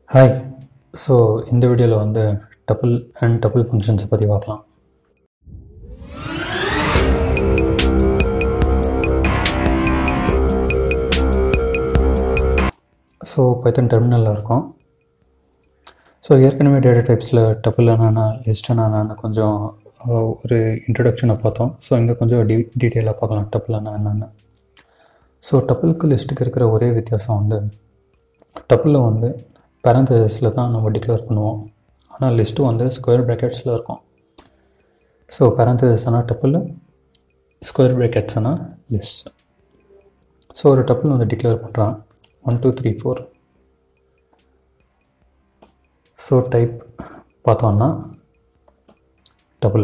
hi so இந்த வீடியோவில் வந்து டபுள் அண்ட் டபுள் ஃபங்க்ஷன்ஸை பற்றி பார்க்கலாம் ஸோ பைத்தன் டெர்மினலில் இருக்கும் ஸோ ஏற்கனவே டேட்டா டைப்ஸில் டபுள் என்னென்னா லிஸ்ட் என்னென்னு கொஞ்சம் அஹ், ஒரு இன்ட்ரடக்ஷனை பார்த்தோம் ஸோ இங்கே கொஞ்சம் டி டீட்டெயிலாக பார்க்கலாம் டபுள் என்னென்னு ஸோ டபுளுக்கு லிஸ்ட்டுக்கு இருக்கிற ஒரே வித்தியாசம் வந்து டபுளில் வந்து பேரந்தசிஸில் தான் நம்ம டிக்ளேர் பண்ணுவோம் ஆனால் லிஸ்ட்டு வந்து ஸ்கொயர் ப்ராக்கெட்ஸில் இருக்கும் ஸோ பேரந்தசிஸ்னா டபுள் ஸ்கொயர் ப்ராக்கெட்ஸ்னா லிஸ்ட் ஸோ ஒரு டபுள் வந்து டிக்ளேர் பண்ணுறான் one two three four so type பார்த்தோன்னா டபுள்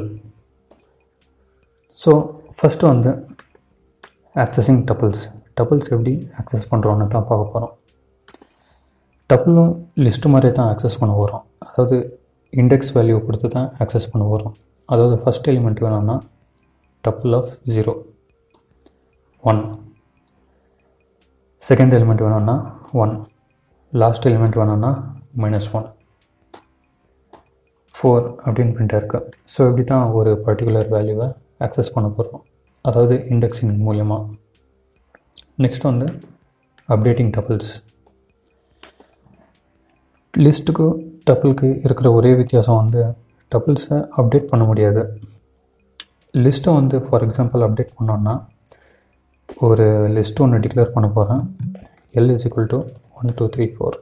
ஸோ ஃபஸ்ட்டு வந்து ஆக்சஸிங் டபுள்ஸ் டபுள்ஸ் எப்படி ஆக்சஸ் பண்ணுறோன்னு தான் பார்க்க போகிறோம் டபுளும் லிஸ்ட்டு மாதிரி தான் ஆக்சஸ் பண்ண போகிறோம் அதாவது இண்டெக்ஸ் வேல்யூ கொடுத்து தான் ஆக்சஸ் பண்ண போகிறோம் அதாவது ஃபஸ்ட் எலிமெண்ட் வேணும்னா tuple of zero one second element வேணும்னா ஒன் லாஸ்ட் எலிமெண்ட் வேணும்னா மைனஸ் ஒன் ஃபோர் அப்படின்னு பிரிண்ட் இருக்கு ஸோ இப்படி தான் ஒரு பர்டிகுலர் வேல்யூவை ஆக்சஸ் பண்ண போகிறோம் அதாவது இண்டெக்ஸிங் மூலயமா நெக்ஸ்ட் வந்து அப்டேட்டிங் டபுள்ஸ் லிஸ்ட்டுக்கு டபுளுக்கு இருக்கிற ஒரே வித்தியாசம் வந்து டபுள்ஸை அப்டேட் பண்ண முடியாது லிஸ்ட்டை வந்து ஃபார் எக்ஸாம்பிள் அப்டேட் பண்ணோன்னா ஒரு லிஸ்ட் ஒன்று டிக்ளேர் பண்ண போகிறேன் L is equal to one two three four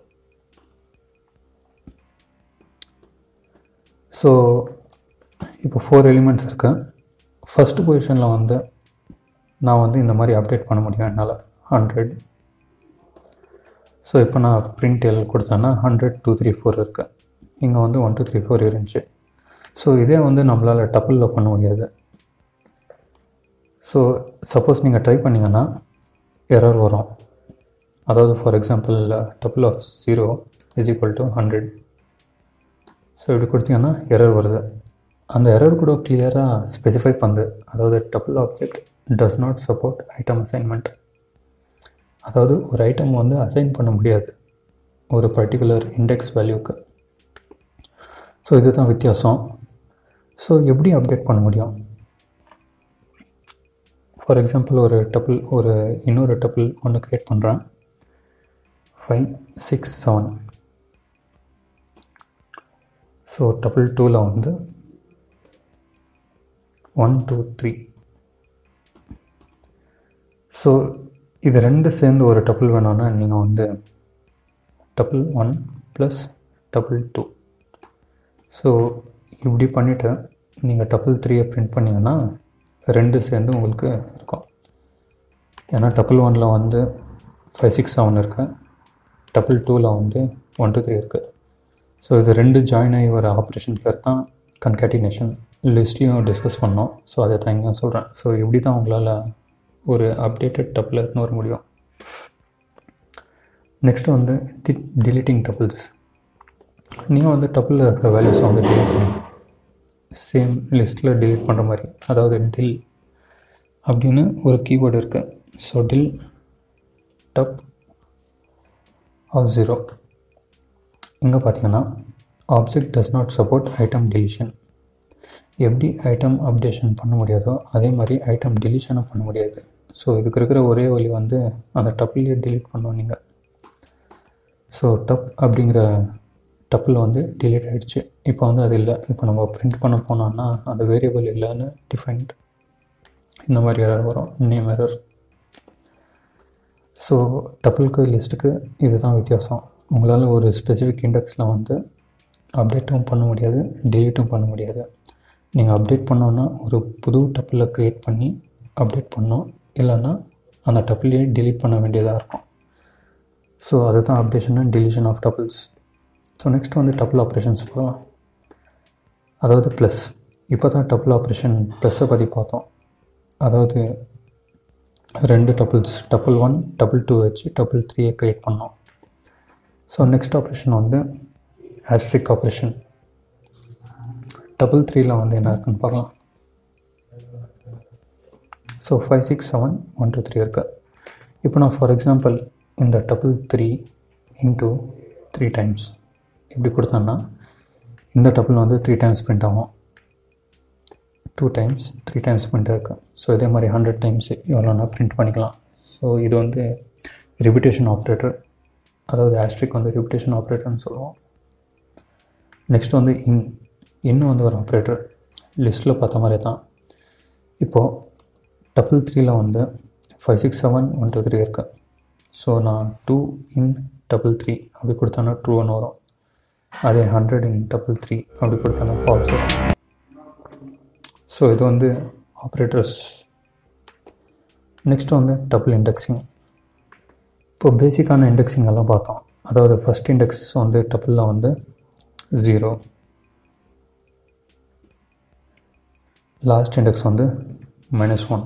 so இப்போ ஃபோர் எலிமெண்ட்ஸ் இருக்கு ஃபஸ்ட்டு பொசிஷனில் வந்து நான் வந்து இந்த மாதிரி அப்டேட் பண்ண முடியும் என்னால் ஹண்ட்ரட் ஸோ இப்போ நான் பிரிண்ட் எல் கொடுத்தேன்னா ஹண்ட்ரட் டூ த்ரீ ஃபோர் இருக்குது இங்கே வந்து ஒன் டூ த்ரீ ஃபோர் இருந்துச்சு ஸோ இதே வந்து நம்மளால் டபுளில் பண்ண முடியாது ஸோ சப்போஸ் நீங்கள் ட்ரை பண்ணிங்கன்னா எரர் வரும் அதாவது for example tuple of zero is equal to hundred so இப்படி கொடுத்தீங்கன்னா எரர் வருது அந்த எரர் கூட கிளியராக ஸ்பெசிஃபை பண்ணுது அதாவது tuple object does not support item assignment அதாவது ஒரு ஐட்டம் வந்து அசைன் பண்ண முடியாது ஒரு பர்டிகுலர் இண்டெக்ஸ் வேல்யூக்கு ஸோ இதுதான் வித்தியாசம் ஸோ எப்படி அப்டேட் பண்ண முடியும் ஃபார் எக்ஸாம்பிள் ஒரு டபுள் ஒரு இன்னொரு டபுள் ஒன்று க்ரியேட் பண்ணுறேன் five six seven so tuple டூவில் வந்து ஒன் டூ த்ரீ ஸோ இது ரெண்டு சேர்ந்து ஒரு டபுள் வேணும்னா நீங்கள் வந்து tuple one plus tuple two so இப்படி பண்ணிவிட்டு நீங்கள் டபுள் த்ரீயை பிரிண்ட் பண்ணிங்கன்னா ரெண்டு சேர்ந்து உங்களுக்கு இருக்கும் ஏன்னா டபுள் ஒனில் வந்து ஃபைவ் சிக்ஸ் செவன் இருக்குது டபுள் டூவில் வந்து ஒன் டூ த்ரீ இருக்குது ஸோ இது ரெண்டு ஜாயின் ஆகி வர ஆப்ரேஷன் பேர் தான் கன்கேட்டினேஷன் லிஸ்ட்லேயும் டிஸ்கஸ் பண்ணோம் ஸோ அதை தான் இங்கே சொல்கிறேன் ஸோ இப்படி தான் உங்களால் ஒரு அப்டேட்டட் டப்பில் எடுத்துன்னு வர முடியும் நெக்ஸ்ட் வந்து டி டிலீட்டிங் டபுள்ஸ் நீங்கள் வந்து டப்பில் இருக்கிற வேல்யூஸை வந்து delete பண்ணணும் சேம் லிஸ்ட்டில் delete பண்ணுற மாதிரி அதாவது டில் அப்படின்னு ஒரு கீவேர்டு இருக்குது so del tup of zero இங்கே பார்த்தீங்கன்னா object does not support item deletion எப்படி ஐட்டம் அப்டேஷன் பண்ண முடியாதோ அதே மாதிரி ஐட்டம் டெலிஷனும் பண்ண முடியாது ஸோ இதுக்கு இருக்கிற ஒரே வழி வந்து அந்த டப்லேயே delete பண்ணுவோம் நீங்கள் ஸோ டப் அப்படிங்கிற டப்பில் வந்து delete ஆகிடுச்சு இப்போ வந்து அது இல்லை இப்போ நம்ம பிரிண்ட் பண்ண போனோம்னா அந்த வேரியபிள் இல்லைன்னு டிஃபைன்ட் இந்த மாதிரி எரர் வரும் நேம் எரர் ஸோ டபுளுக்கு லிஸ்ட்டுக்கு இதுதான் வித்தியாசம் உங்களால் ஒரு ஸ்பெசிஃபிக் இண்டெக்ஸில் வந்து அப்டேட்டும் பண்ண முடியாது டெலீட்டும் பண்ண முடியாது நீங்கள் அப்டேட் பண்ணோன்னா ஒரு புது டப்பில் க்ரியேட் பண்ணி அப்டேட் பண்ணோம் இல்லைன்னா அந்த டப்பிலேயே delete பண்ண வேண்டியதாக இருக்கும் ஸோ அதுதான் updation and deletion of tuples so next வந்து டபுள் ஆப்ரேஷன்ஸ் போகலாம் அதாவது ப்ளஸ் இப்போ தான் டபுள் ஆப்ரேஷன் ப்ளஸ்ஸை பற்றி பார்த்தோம் அதாவது ரெண்டு tuples tuple one tuple two வச்சு டபுள் த்ரீயை க்ரியேட் பண்ணோம் ஸோ நெக்ஸ்ட் ஆப்ரேஷன் வந்து ஆஸ்ட்ரிக் ஆப்ரேஷன் டபுள் த்ரீயில் வந்து என்ன இருக்குன்னு பார்க்கலாம் so five six seven one two three இருக்கு இப்போ நான் ஃபார் எக்ஸாம்பிள் இந்த tuple three into three times எப்படி கொடுத்தோன்னா இந்த டபுள் வந்து த்ரீ டைம்ஸ் பிரிண்ட் ஆகும் two times three times print இருக்குது ஸோ இதே மாதிரி ஹண்ட்ரட் டைம்ஸ் எவ்வளோனா பிரிண்ட் பண்ணிக்கலாம் ஸோ இது வந்து ரிபிட்டேஷன் ஆப்ரேட்டர் அதாவது ஆஸ்ட்ரிக் வந்து ரிபிட்டேஷன் ஆப்ரேட்டர்னு சொல்லுவோம் நெக்ஸ்ட் வந்து இன் இன்னும் வந்து ஒரு ஆப்ரேட்டர் லிஸ்ட்டில் பார்த்த மாதிரி தான் இப்போது டபுள் த்ரீல வந்து five six seven one two three இருக்குது ஸோ நான் டூ இன் டபுள் த்ரீ அப்படி கொடுத்தோன்னா ட்ரூன்னு வரும் அதே ஹண்ட்ரட் இன் டபுள் த்ரீ அப்படி கொடுத்தோன்னா ஃபால்ஸ் வரும் ஸோ இது வந்து ஆப்ரேட்டர்ஸ் நெக்ஸ்ட் வந்து டபுள் இண்டெக்ஸிங் இப்போ பேசிக்கான இண்டெக்ஸிங் எல்லாம் பார்த்தோம் அதாவது ஃபஸ்ட் இண்டெக்ஸ் வந்து டபுளில் வந்து ஜீரோ லாஸ்ட் இண்டெக்ஸ் வந்து மைனஸ் ஒன்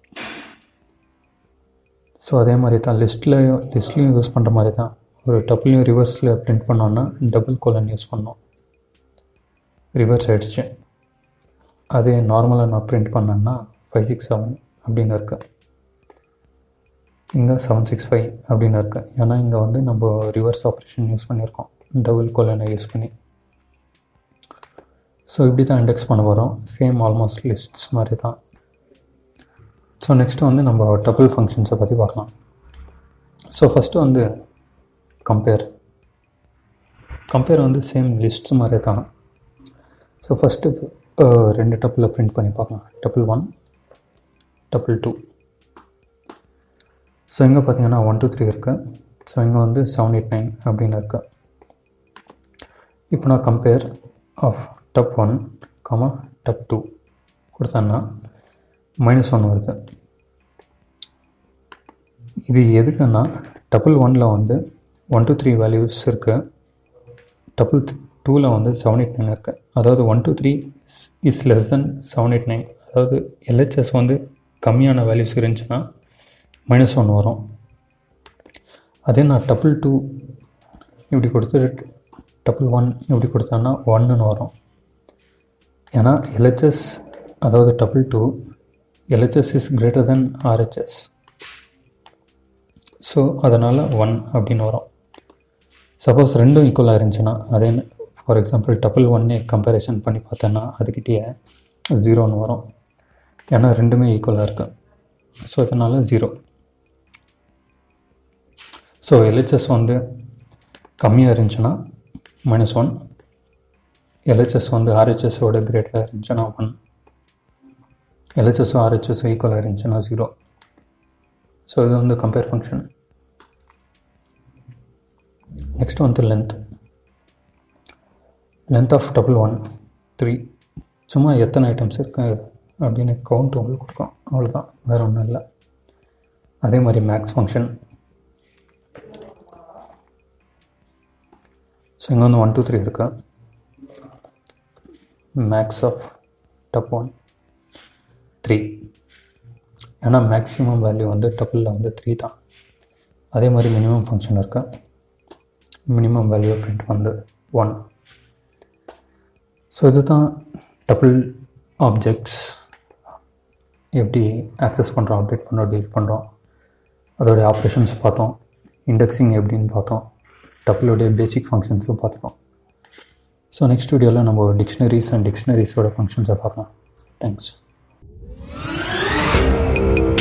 ஸோ அதே மாதிரி தான் லிஸ்ட்லையும் லிஸ்ட்லையும் யூஸ் பண்ணுற மாதிரி தான் ஒரு டபுள்லையும் ரிவர்ஸில் பிரிண்ட் பண்ணோன்னா டபுள் கோலன் யூஸ் பண்ணோம் ரிவர்ஸ் ஆகிடுச்சு அதே நார்மலாக நான் பிரிண்ட் பண்ணேன்னா ஃபைவ் சிக்ஸ் செவன் அப்படின்னு இருக்கு இங்கே செவன் சிக்ஸ் ஃபைவ் அப்படின்னு இருக்கு ஏன்னா இங்கே வந்து நம்ம ரிவர்ஸ் ஆப்ரேஷன் யூஸ் பண்ணியிருக்கோம் டபுள் கோலனை யூஸ் பண்ணி ஸோ இப்படி தான் இண்டெக்ஸ் பண்ண வரோம் சேம் ஆல்மோஸ்ட் லிஸ்ட்ஸ் மாதிரி தான் ஸோ நெக்ஸ்ட்டு வந்து நம்ம டபுள் ஃபங்க்ஷன்ஸை பற்றி பார்க்கலாம் ஸோ ஃபஸ்ட்டு வந்து கம்பேர் கம்பேர் வந்து சேம் லிஸ்ட்ஸ் மாதிரி தான் ஸோ ஃபஸ்ட்டு ரெண்டு டப்பில் பிரிண்ட் பண்ணி பார்க்கலாம் tuple one tuple two so இங்கே பார்த்தீங்கன்னா ஒன் டூ த்ரீ இருக்குது ஸோ இங்கே வந்து செவன் எயிட் நைன் அப்படின்னு இருக்குது இப்போ நான் compare of tup one comma tup two கொடுத்தேன்னா மைனஸ் ஒன் வருது இது எதுக்குன்னா டபுள் ஒனில் வந்து ஒன் டூ த்ரீ வேல்யூஸ் இருக்குது டபுள் டூவில் வந்து செவன் எயிட் நைன் இருக்குது அதாவது one two three is less than seven eight nine அதாவது எல்ஹெச்எஸ் வந்து கம்மியான வேல்யூஸ் இருந்துச்சுன்னா மைனஸ் ஒன் வரும் அதே நான் டபுள் டூ இப்படி கொடுத்துட்டு டபுள் ஒன் இப்படி கொடுத்தோன்னா ஒன்றுன்னு வரும் ஏன்னா எல்ஹெச்எஸ் அதாவது tuple two LHS is greater than RHS so அதனால் ஒன் அப்படின்னு வரும் சப்போஸ் ரெண்டும் ஈக்குவலாக இருந்துச்சுன்னா அதே ஃபார் எக்ஸாம்பிள் டபுள் ஒன்னே கம்பேரிசன் பண்ணி பார்த்தேன்னா அதுக்கிட்டே ஜீரோன்னு வரும் ஏன்னா ரெண்டுமே ஈக்குவலாக இருக்குது ஸோ அதனால் ஜீரோ ஸோ எல்ஹெச்எஸ் வந்து கம்மியாக இருந்துச்சுன்னா மைனஸ் ஒன் எல்ஹெச்எஸ் வந்து ஆர்ஹெச்எஸோட கிரேட்டாக இருந்துச்சுன்னா ஒன் எல்ஹெச்எஸும் ஆர்ஹெச்எஸும் ஈக்குவலாக இருந்துச்சுன்னா ஜீரோ ஸோ இது வந்து கம்பேர் ஃபங்க்ஷன் நெக்ஸ்ட் வந்து length length of tuple one three சும்மா எத்தனை ஐட்டம்ஸ் இருக்கு அப்படின்னு கவுண்ட் உங்களுக்கு கொடுக்கும் அவ்வளோதான் வேறு ஒன்றும் இல்லை அதே மாதிரி மேக்ஸ் ஃபங்க்ஷன் ஸோ இங்கே வந்து ஒன் டூ த்ரீ இருக்கு max of tup one three ஏன்னா மேக்ஸிமம் வேல்யூ வந்து டபுளில் வந்து த்ரீ தான் அதே மாதிரி மினிமம் ஃபங்க்ஷன் இருக்கு மினிமம் வேல்யூ பிரிண்ட் வந்து ஒன் ஸோ இதுதான் டபுள் ஆப்ஜெக்ட்ஸ் எப்படி ஆக்சஸ் பண்ணுறோம் அப்டேட் பண்ணுறோம் டீல் பண்ணுறோம் அதோடைய ஆப்ரேஷன்ஸ் பார்த்தோம் இண்டெக்ஸிங் எப்படின்னு பார்த்தோம் டபுளுடைய பேசிக் ஃபங்க்ஷன்ஸும் பார்த்துட்டோம் ஸோ நெக்ஸ்ட் வீடியோவில் நம்ம டிக்ஷனரிஸ் அண்ட் டிக்ஷனரிஸோட ஃபங்க்ஷன்ஸை பார்க்கலாம் தேங்க்ஸ்